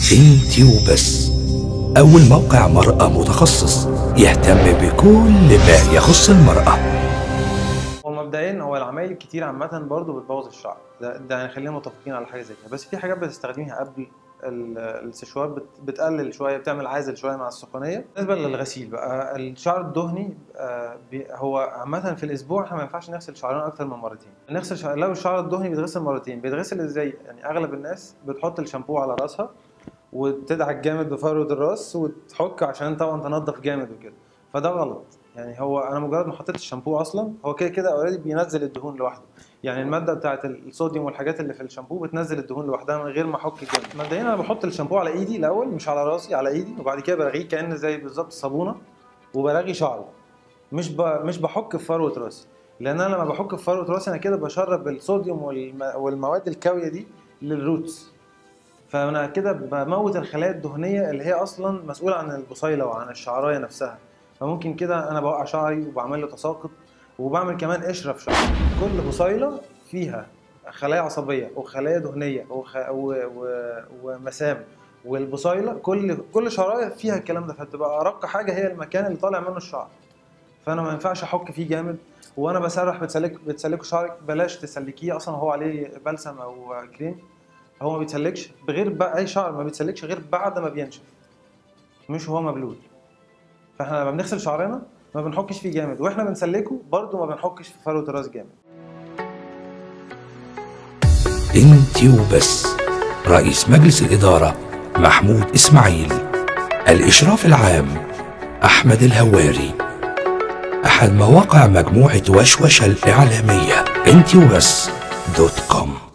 انتي وبس أول موقع مرأة متخصص يهتم بكل ما يخص المرأة هو مبدئيا هو العمايل الكتير عامة برضه بتبوظ الشعر ده, ده يعني خلينا متفقين على حاجة زي كده بس في حاجات بتستخدميها قبل ال- السشوار بت- بتقلل شوية بتعمل عازل شوية مع السخونية بالنسبة للغسيل بقى الشعر الدهني آه، بي- هو عامة في الأسبوع احنا ما ينفعش نغسل شعرنا أكتر من مرتين نغسل شعر لو الشعر الدهني بيتغسل مرتين بيتغسل ازاي؟ يعني أغلب الناس بتحط الشامبو على راسها وتدعك جامد بفروة الراس وتحك عشان طبعا تنضف جامد وكده فده غلط يعني هو انا مجرد ما حطيت الشامبو اصلا هو كده كده اوريدي بينزل الدهون لوحده يعني الماده بتاعت الصوديوم والحاجات اللي في الشامبو بتنزل الدهون لوحدها من غير ما احك جامد مبدئيا انا بحط الشامبو على ايدي الاول مش على راسي على ايدي وبعد كده برغيه كانه زي بالظبط صابونه وبرغي شعري مش ب... مش بحك في فروه راسي لان انا لما بحك في فروه راسي انا كده بشرب الصوديوم والم... والمواد الكاويه دي للروتس فانا كده بموت الخلايا الدهنيه اللي هي اصلا مسؤوله عن البصيله وعن الشعرايه نفسها فممكن كده انا بوقع شعري وبعمل له تساقط وبعمل كمان قشره في شعري كل بصيله فيها خلايا عصبيه وخلايا دهنيه وخ... و... و... ومسام والبصيله كل كل شعرايه فيها الكلام ده فتبقى ارق حاجه هي المكان اللي طالع منه الشعر فانا ما ينفعش احك فيه جامد وانا بسرح بتسلك بتسلكوا شعرك بلاش تسلكيه اصلا هو عليه بلسم او كريم هو ما بيتسلكش بغير بقى اي شعر ما بيتسلكش غير بعد ما بينشف مش هو مبلول فاحنا لما بنغسل شعرنا ما بنحكش فيه جامد واحنا بنسلكه برضه ما بنحكش في فروه الراس جامد انتي وبس رئيس مجلس الإدارة محمود إسماعيل الإشراف العام أحمد الهواري أحد مواقع مجموعة وشوشة الإعلامية انتي وبس دوت كوم